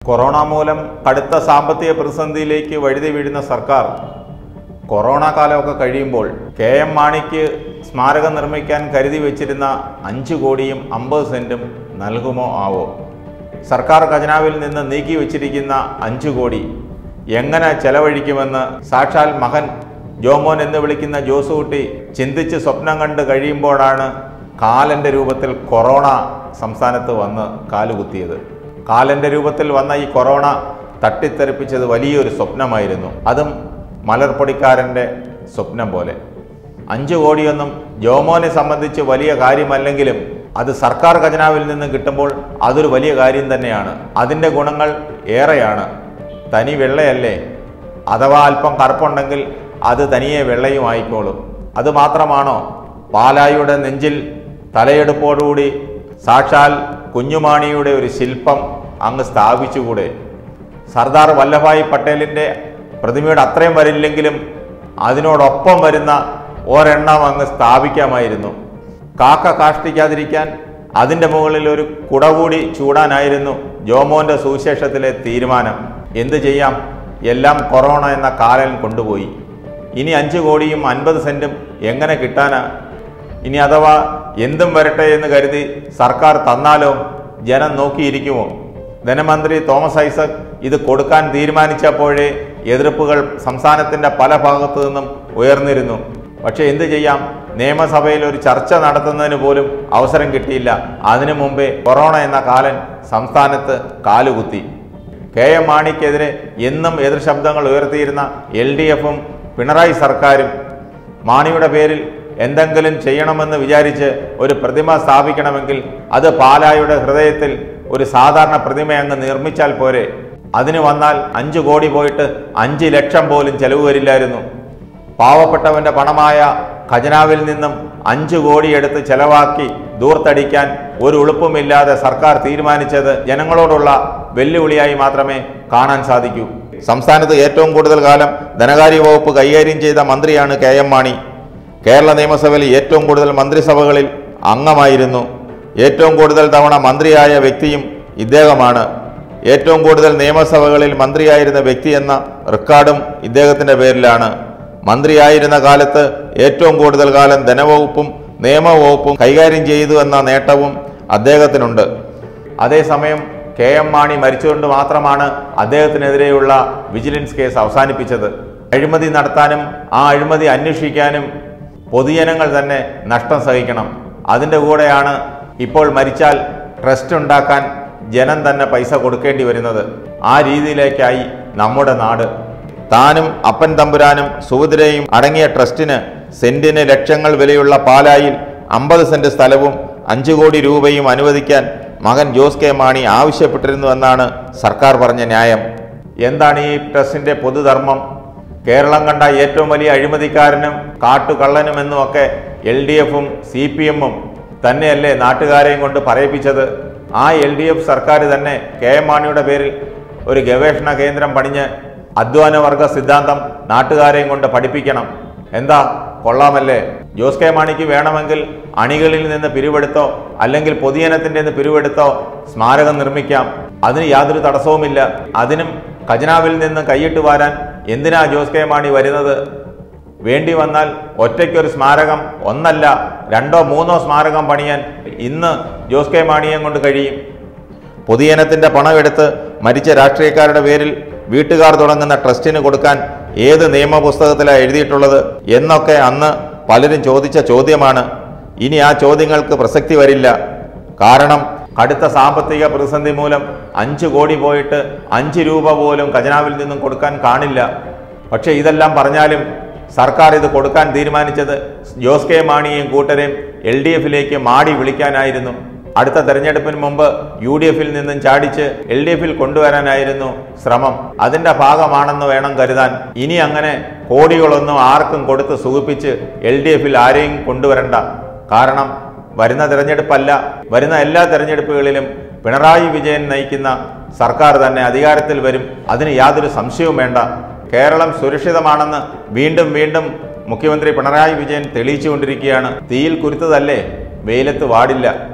corona മൂലം കടുത്ത സാമ്പത്തിക പ്രതിസന്ധിയിലേക്ക് വഴുതി വീഴുന്ന സർക്കാർ കൊറോണ കാലമൊക്കെ കഴിയുമ്പോൾ കെ എം മാണിക്ക് സ്മാരകം നിർമ്മിക്കാൻ കരുതി വച്ചിരുന്ന അഞ്ച് കോടിയും അമ്പത് സെൻറ്റും നൽകുമോ ആവോ സർക്കാർ ഖജനാവിൽ നിന്ന് നീക്കി വച്ചിരിക്കുന്ന അഞ്ച് കോടി എങ്ങനെ ചെലവഴിക്കുമെന്ന് സാക്ഷാൽ മകൻ ജോമോൻ എന്ന് വിളിക്കുന്ന ജോസുകുട്ടി ചിന്തിച്ച് സ്വപ്നം കണ്ട് കഴിയുമ്പോഴാണ് കാലൻ്റെ രൂപത്തിൽ കൊറോണ സംസ്ഥാനത്ത് വന്ന് കാലുകുത്തിയത് കാലൻ്റെ രൂപത്തിൽ വന്ന ഈ കൊറോണ തട്ടിത്തെറിപ്പിച്ചത് വലിയൊരു സ്വപ്നമായിരുന്നു അതും മലർപ്പൊടിക്കാരൻ്റെ സ്വപ്നം പോലെ അഞ്ച് കോടിയൊന്നും ജോമോനെ സംബന്ധിച്ച് വലിയ കാര്യമല്ലെങ്കിലും അത് സർക്കാർ ഖജനാവിൽ നിന്ന് കിട്ടുമ്പോൾ അതൊരു വലിയ കാര്യം തന്നെയാണ് അതിൻ്റെ ഗുണങ്ങൾ ഏറെയാണ് തനി വെള്ളയല്ലേ അഥവാ അല്പം കറുപ്പുണ്ടെങ്കിൽ അത് തനിയെ വെള്ളയും ആയിക്കോളും അത് മാത്രമാണോ പാലായുടെ നെഞ്ചിൽ തലയെടുപ്പോടുകൂടി സാക്ഷാൽ കുഞ്ഞുമാണിയുടെ ഒരു ശില്പം അങ്ങ് സ്ഥാപിച്ചുകൂടെ സർദാർ വല്ലഭായ് പട്ടേലിൻ്റെ പ്രതിമയുടെ അത്രയും വരില്ലെങ്കിലും അതിനോടൊപ്പം വരുന്ന ഒരെണ്ണം അങ്ങ് സ്ഥാപിക്കാമായിരുന്നു കാക്ക കാഷ്ടിക്കാതിരിക്കാൻ അതിൻ്റെ മുകളിൽ ഒരു കുട കൂടി ചൂടാനായിരുന്നു ജോമോൻ്റെ സുവിശേഷത്തിലെ തീരുമാനം എന്തു ചെയ്യാം എല്ലാം കൊറോണ എന്ന കാലൻ കൊണ്ടുപോയി ഇനി അഞ്ച് കോടിയും അൻപത് സെൻറ്റും എങ്ങനെ കിട്ടാനാ ഇനി അഥവാ എന്തും വരട്ടെ എന്ന് കരുതി സർക്കാർ തന്നാലോ ജനം നോക്കിയിരിക്കുമോ ധനമന്ത്രി തോമസ് ഐസക് ഇത് കൊടുക്കാൻ തീരുമാനിച്ചപ്പോഴേ എതിർപ്പുകൾ സംസ്ഥാനത്തിൻ്റെ പല ഭാഗത്തു നിന്നും ഉയർന്നിരുന്നു പക്ഷേ എന്തു ചെയ്യാം നിയമസഭയിൽ ഒരു ചർച്ച നടത്തുന്നതിന് പോലും അവസരം കിട്ടിയില്ല അതിനു മുമ്പേ കൊറോണ എന്ന കാലൻ സംസ്ഥാനത്ത് കാലുകുത്തി കെ എം മാണിക്കെതിരെ എന്നും എതിർ ശബ്ദങ്ങൾ ഉയർത്തിയിരുന്ന എൽ ഡി എഫും പിണറായി സർക്കാരും മാണിയുടെ പേരിൽ എന്തെങ്കിലും ചെയ്യണമെന്ന് വിചാരിച്ച് ഒരു പ്രതിമ സ്ഥാപിക്കണമെങ്കിൽ അത് പാലായുടെ ഹൃദയത്തിൽ ഒരു സാധാരണ പ്രതിമ അങ്ങ് നിർമ്മിച്ചാൽ പോരെ അതിന് വന്നാൽ അഞ്ചു കോടി പോയിട്ട് അഞ്ച് ലക്ഷം പോലും ചെലവ് വരില്ലായിരുന്നു പാവപ്പെട്ടവന്റെ പണമായ ഖജനാവിൽ നിന്നും അഞ്ചു കോടി എടുത്ത് ചെലവാക്കി ദൂർത്തടിക്കാൻ ഒരു ഉളുപ്പുമില്ലാതെ സർക്കാർ തീരുമാനിച്ചത് ജനങ്ങളോടുള്ള വെല്ലുവിളിയായി മാത്രമേ കാണാൻ സാധിക്കൂ സംസ്ഥാനത്ത് ഏറ്റവും കൂടുതൽ കാലം ധനകാര്യ വകുപ്പ് കൈകാര്യം ചെയ്ത മന്ത്രിയാണ് കെ എം മാണി കേരള നിയമസഭയിൽ ഏറ്റവും കൂടുതൽ മന്ത്രിസഭകളിൽ അംഗമായിരുന്നു ഏറ്റവും കൂടുതൽ തവണ മന്ത്രിയായ വ്യക്തിയും ഇദ്ദേഹമാണ് ഏറ്റവും കൂടുതൽ നിയമസഭകളിൽ മന്ത്രിയായിരുന്ന വ്യക്തി എന്ന റെക്കോർഡും ഇദ്ദേഹത്തിൻ്റെ പേരിലാണ് മന്ത്രിയായിരുന്ന കാലത്ത് ഏറ്റവും കൂടുതൽ കാലം ധനവകുപ്പും നിയമവകുപ്പും കൈകാര്യം ചെയ്തു എന്ന നേട്ടവും അദ്ദേഹത്തിനുണ്ട് അതേസമയം കെ എം മാണി മരിച്ചുകൊണ്ട് മാത്രമാണ് അദ്ദേഹത്തിനെതിരെയുള്ള വിജിലൻസ് കേസ് അവസാനിപ്പിച്ചത് അഴിമതി നടത്താനും ആ അഴിമതി അന്വേഷിക്കാനും പൊതുജനങ്ങൾ തന്നെ നഷ്ടം സഹിക്കണം അതിൻ്റെ കൂടെയാണ് ഇപ്പോൾ മരിച്ചാൽ ട്രസ്റ്റ് ഉണ്ടാക്കാൻ ജനം തന്നെ പൈസ കൊടുക്കേണ്ടി വരുന്നത് ആ രീതിയിലേക്കായി നമ്മുടെ നാട് താനും അപ്പൻ തമ്പുരാനും സുഭദ്രയും അടങ്ങിയ ട്രസ്റ്റിന് സെന്റിന് ലക്ഷങ്ങൾ വിലയുള്ള പാലായിൽ അമ്പത് സെന്റ് സ്ഥലവും അഞ്ചു കോടി രൂപയും അനുവദിക്കാൻ മകൻ ജോസ് കെ മാണി ആവശ്യപ്പെട്ടിരുന്നുവെന്നാണ് സർക്കാർ പറഞ്ഞ ന്യായം എന്താണ് ഈ ട്രസ്റ്റിന്റെ പൊതുധർമ്മം കേരളം കണ്ട ഏറ്റവും വലിയ അഴിമതിക്കാരനും കാട്ടുകള്ളനും എന്നുമൊക്കെ എൽ ഡി എഫും സി പി എമ്മും തന്നെയല്ലേ നാട്ടുകാരെയും കൊണ്ട് പറയിപ്പിച്ചത് ആ എൽ ഡി എഫ് സർക്കാർ തന്നെ കെ എം മാണിയുടെ പേരിൽ ഒരു ഗവേഷണ കേന്ദ്രം പണിഞ്ഞ് അധ്വാനവർഗ സിദ്ധാന്തം നാട്ടുകാരെയും കൊണ്ട് പഠിപ്പിക്കണം എന്താ കൊള്ളാമല്ലേ ജോസ് കെ മാണിക്ക് വേണമെങ്കിൽ അണികളിൽ നിന്ന് പിരിവെടുത്തോ അല്ലെങ്കിൽ പൊതുജനത്തിൻ്റെ നിന്ന് പിരിവെടുത്തോ സ്മാരകം നിർമ്മിക്കാം അതിന് യാതൊരു തടസ്സവുമില്ല അതിനും ഖജനാവിൽ നിന്ന് കൈയിട്ട് വാരാൻ എന്തിനാ ജോസ് കെ മാണി വരുന്നത് വേണ്ടി വന്നാൽ ഒറ്റയ്ക്കൊരു സ്മാരകം ഒന്നല്ല രണ്ടോ മൂന്നോ സ്മാരകം പണിയാൻ ഇന്ന് ജോസ് കെ മാണിയെ കൊണ്ട് കഴിയും പൊതുജനത്തിന്റെ പണമെടുത്ത് മരിച്ച രാഷ്ട്രീയക്കാരുടെ പേരിൽ വീട്ടുകാർ തുടങ്ങുന്ന ട്രസ്റ്റിന് കൊടുക്കാൻ ഏത് നിയമപുസ്തകത്തിലാണ് എഴുതിയിട്ടുള്ളത് എന്നൊക്കെ അന്ന് പലരും ചോദിച്ച ചോദ്യമാണ് ഇനി ആ ചോദ്യങ്ങൾക്ക് പ്രസക്തി വരില്ല കാരണം കടുത്ത സാമ്പത്തിക പ്രതിസന്ധി മൂലം അഞ്ച് കോടി പോയിട്ട് അഞ്ച് രൂപ പോലും ഖജനാവിൽ നിന്നും കൊടുക്കാൻ കാണില്ല പക്ഷേ ഇതെല്ലാം പറഞ്ഞാലും സർക്കാർ ഇത് കൊടുക്കാൻ തീരുമാനിച്ചത് ജോസ് കെ മാണിയെയും കൂട്ടരെയും എൽ ഡി എഫിലേക്ക് മാടി വിളിക്കാനായിരുന്നു അടുത്ത തെരഞ്ഞെടുപ്പിന് മുമ്പ് യു ഡി എഫിൽ നിന്നും ചാടിച്ച് എൽ ഡി എഫിൽ കൊണ്ടുവരാനായിരുന്നു ശ്രമം അതിന്റെ ഭാഗമാണെന്ന് വേണം കരുതാൻ ഇനി അങ്ങനെ കോടികളൊന്നും ആർക്കും കൊടുത്ത് സുഖിപ്പിച്ച് എൽ ഡി എഫിൽ ആരെയും കൊണ്ടുവരണ്ട കാരണം വരുന്ന തെരഞ്ഞെടുപ്പല്ല വരുന്ന എല്ലാ തെരഞ്ഞെടുപ്പുകളിലും പിണറായി വിജയൻ നയിക്കുന്ന സർക്കാർ തന്നെ അധികാരത്തിൽ വരും അതിന് യാതൊരു സംശയവും വേണ്ട കേരളം സുരക്ഷിതമാണെന്ന് വീണ്ടും വീണ്ടും മുഖ്യമന്ത്രി പിണറായി വിജയൻ തെളിയിച്ചുകൊണ്ടിരിക്കുകയാണ് തീയിൽ കുരുത്തതല്ലേ വെയിലത്ത് വാടില്ല